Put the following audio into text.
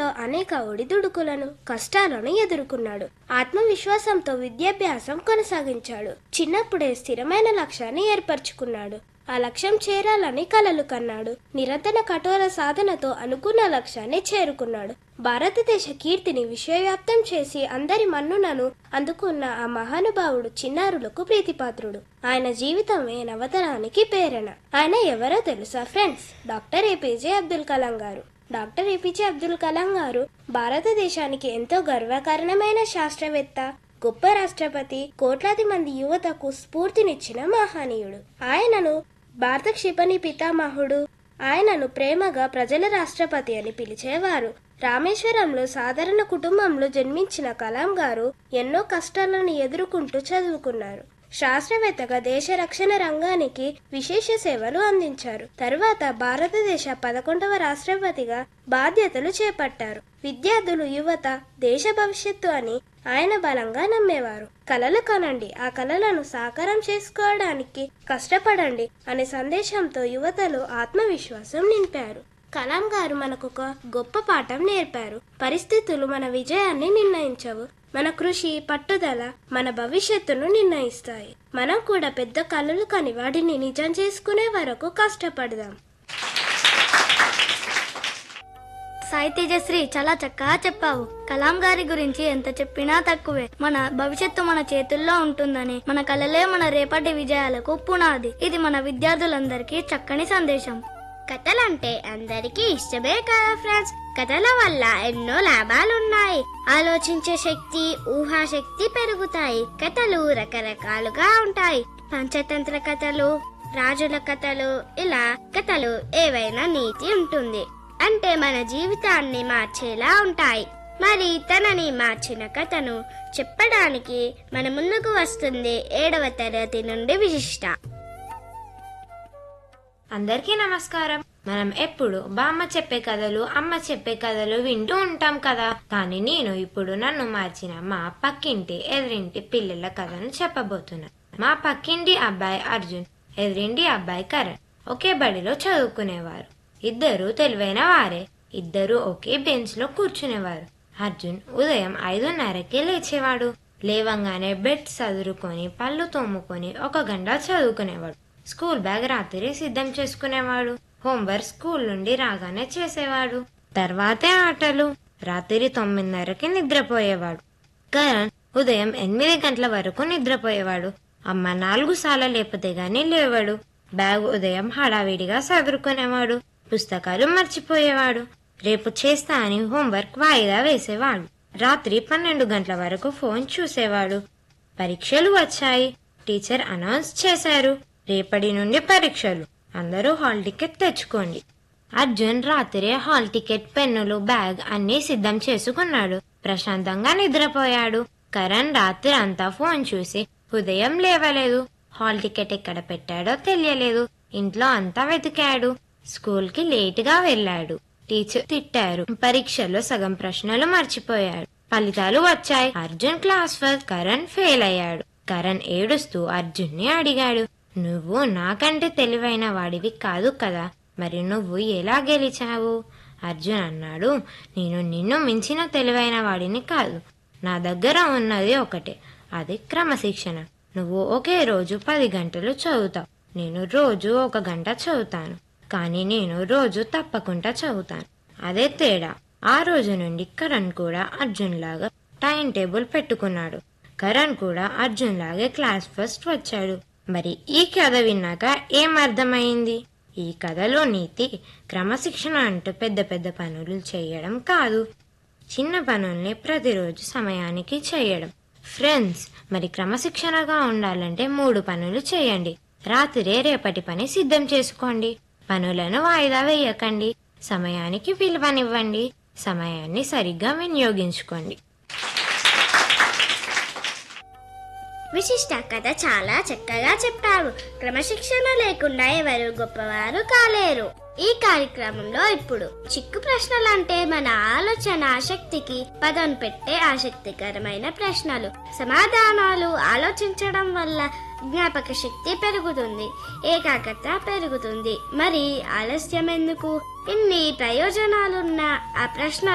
అనేక ఒడిదుడుకులను కష్టాలను ఎదుర్కొన్నాడు ఆత్మవిశ్వాసంతో విద్యాభ్యాసం కొనసాగించాడు చిన్నప్పుడే స్థిరమైన లక్ష్యాన్ని ఏర్పరచుకున్నాడు ఆ లక్ష్యం చేరాలని కలలు కన్నాడు నిరంతర కఠోర సాధనతో అనుకున్న లక్ష్యాన్ని చేరుకున్నాడు భారతదేశ కీర్తిని విశ్వవ్యాప్తం చేసి అందరి మన్నునను అందుకున్న ఆ మహానుభావుడు చిన్నారులకు ప్రీతిపాత్రుడు ఆయన జీవితమే నవతరానికి ప్రేరణ ఆయన ఎవరో తెలుసా friends doctor APJ Abdul Kalam garu doctor APJ Abdul Kalam గారు భారతదేశానికి ఎంతో గర్వకారణమైన శాస్త్రవేత్త గొప్ప రాష్ట్రపతి కోట్లాది మంది యువతకు స్ఫూర్తినిచ్చిన మహనీయుడు ఆయనను భారత క్షిపణి పితామహుడు ఆయనను ప్రేమగా ప్రజల రాష్ట్రపతి అని పిలిచేవారు రామేశ్వరంలో సాధారణ కుటుంబంలో జన్మించిన కలాం గారు ఎన్నో కష్టాలను ఎదుర్కొంటూ చదువుకున్నారు శాస్త్రవేత్తగా దేశ రక్షణ రంగానికి విశేష సేవలు అందించారు తరువాత భారతదేశ పదకొండవ రాష్ట్రపతిగా బాధ్యతలు చేపట్టారు విద్యార్థులు యువత దేశ భవిష్యత్తు అని ఆయన బలంగా నమ్మేవారు కలలు కనండి ఆ కలలను సాకారం చేసుకోవడానికి కష్టపడండి అనే సందేశంతో యువతలో ఆత్మవిశ్వాసం నింపారు కలాం గారు మనకు ఒక గొప్ప పాఠం నేర్పారు పరిస్థితులు మన విజయాన్ని నిర్ణయించవు మన కృషి పట్టుదల మన భవిష్యత్తును నిర్ణయిస్తాయి మనం కూడా పెద్ద కలలు కని వాటిని నిజం చేసుకునే వరకు కష్టపడదాం సాయి తేజశ్రీ చాలా చక్కగా చెప్పావు కలాం గారి గురించి ఎంత చెప్పినా తక్కువే మన భవిష్యత్తు మన చేతుల్లో ఉంటుందని మన కలలే మన రేపటి విజయాలకు పునాది ఇది మన విద్యార్థులందరికీ చక్కని సందేశం కథలంటే అందరికీ ఇష్టమే కదా ఫ్రెండ్స్ కథల వల్ల ఎన్నో లాభాలున్నాయి ఆలోచించే శక్తి ఊహాశక్తి పెరుగుతాయి కథలు రకరకాలుగా ఉంటాయి పంచతంత్ర కథలు రాజుల కథలు ఇలా కథలు ఏవైనా నీతి ఉంటుంది అంటే మన జీవితాన్ని మార్చేలా ఉంటాయి మరి తనని మార్చిన కథను చెప్పడానికి మన ముందుకు వస్తుంది ఏడవ తరగతి నుండి విశిష్ట అందరికీ నమస్కారం మనం ఎప్పుడు బామ్మ చెప్పే కథలు అమ్మ చెప్పే కథలు వింటూ ఉంటాం కదా కానీ నేను ఇప్పుడు నన్ను మార్చిన మా పక్కింటి ఎదురింటి పిల్లల కథను చెప్పబోతున్నా మా పక్కింటి అబ్బాయి అర్జున్ ఎదురింటి అబ్బాయి కరణ్ ఒకే బడిలో చదువుకునేవారు ఇద్దరు తెలివైన వారే ఇద్దరు ఒకే బెంచ్ లో కూర్చునేవారు అర్జున్ ఉదయం ఐదున్నరకే లేచేవాడు లేవంగానే బెడ్ సదురుకొని పళ్ళు తోముకొని ఒక గంట చదువుకునేవాడు స్కూల్ బ్యాగ్ రాత్రి సిద్ధం చేసుకునేవాడు హోంవర్క్ స్కూల్ నుండి రాగానే చేసేవాడు తర్వాతే ఆటలు రాత్రి తొమ్మిదిన్నరకి నిద్రపోయేవాడు కరణ్ ఉదయం ఎనిమిది గంటల వరకు నిద్రపోయేవాడు అమ్మ నాలుగు సార్లు లేపితే గాని లేవాడు బ్యాగ్ ఉదయం హడావిడిగా సదురుకునేవాడు పుస్తకాలు మర్చిపోయేవాడు రేపు చేస్తా అని హోంవర్క్ వాయిదా వేసేవాడు రాత్రి పన్నెండు గంటల వరకు ఫోన్ చూసేవాడు పరీక్షలు వచ్చాయి టీచర్ అనౌన్స్ చేశారు రేపటి నుండి పరీక్షలు అందరూ హాల్ టికెట్ తెచ్చుకోండి అర్జున్ రాత్రి హాల్ టికెట్ పెన్నులు బ్యాగ్ అన్ని సిద్ధం చేసుకున్నాడు ప్రశాంతంగా నిద్రపోయాడు కరణ్ రాత్రి అంతా ఫోన్ చూసి ఉదయం లేవలేదు హాల్ టికెట్ ఎక్కడ పెట్టాడో తెలియలేదు ఇంట్లో అంతా వెతికాడు స్కూల్ కి లేట్ గా వెళ్ళాడు టీచర్ తిట్టారు పరీక్షలో సగం ప్రశ్నలు మర్చిపోయాడు ఫలితాలు వచ్చాయి Arjun class first Karan fail అయ్యాడు కరణ్ ఏడుస్తూ అర్జున్ ని అడిగాడు నువ్వు నాకంటే తెలివైన వాడివి కాదు కదా మరి నువ్వు ఎలా గెలిచావు అర్జున్ అన్నాడు నేను నిన్ను మించిన తెలివైన వాడిని కాదు నా దగ్గర ఉన్నది ఒకటే అది క్రమశిక్షణ నువ్వు ఒకే రోజు పది గంటలు చదువుతావు నేను రోజు ఒక గంట చదువుతాను కానీ నేను రోజు తప్పకుండా చదువుతాను అదే తేడా ఆ రోజు నుండి కరణ్ కూడా అర్జున్ లాగా టైం టేబుల్ పెట్టుకున్నాడు కరణ్ కూడా అర్జున్ లాగే క్లాస్ ఫస్ట్ వచ్చాడు మరి ఈ కథ విన్నాక ఏం అర్థమైంది ఈ కథలో నీతి క్రమశిక్షణ అంటూ పెద్ద పెద్ద పనులు చేయడం కాదు చిన్న పనుల్ని ప్రతిరోజు సమయానికి చేయడం ఫ్రెండ్స్ మరి క్రమశిక్షణగా ఉండాలంటే మూడు పనులు చేయండి రాత్రే రేపటి పని సిద్ధం చేసుకోండి పనులను వాయిదా వేయకండి సమయానికి విలువనివ్వండి సమయాన్ని సరిగ్గా వినియోగించుకోండి విశిష్ట కథ చాలా చక్కగా చెప్పారు క్రమశిక్షణ లేకుండా ఎవరు గొప్పవారు కాలేరు ఈ కార్యక్రమంలో ఇప్పుడు చిక్కు ప్రశ్నలు అంటే మన ఆలోచన శక్తికి పదం పెట్టే ఆసక్తికరమైన ప్రశ్నలు సమాధానాలు ఆలోచించడం వల్ల జ్ఞాపక శక్తి పెరుగుతుంది ఏకాగ్రత పెరుగుతుంది మరి ఆలస్యం ఎందుకు ఇన్ని ప్రయోజనాలున్న ఆ ప్రశ్న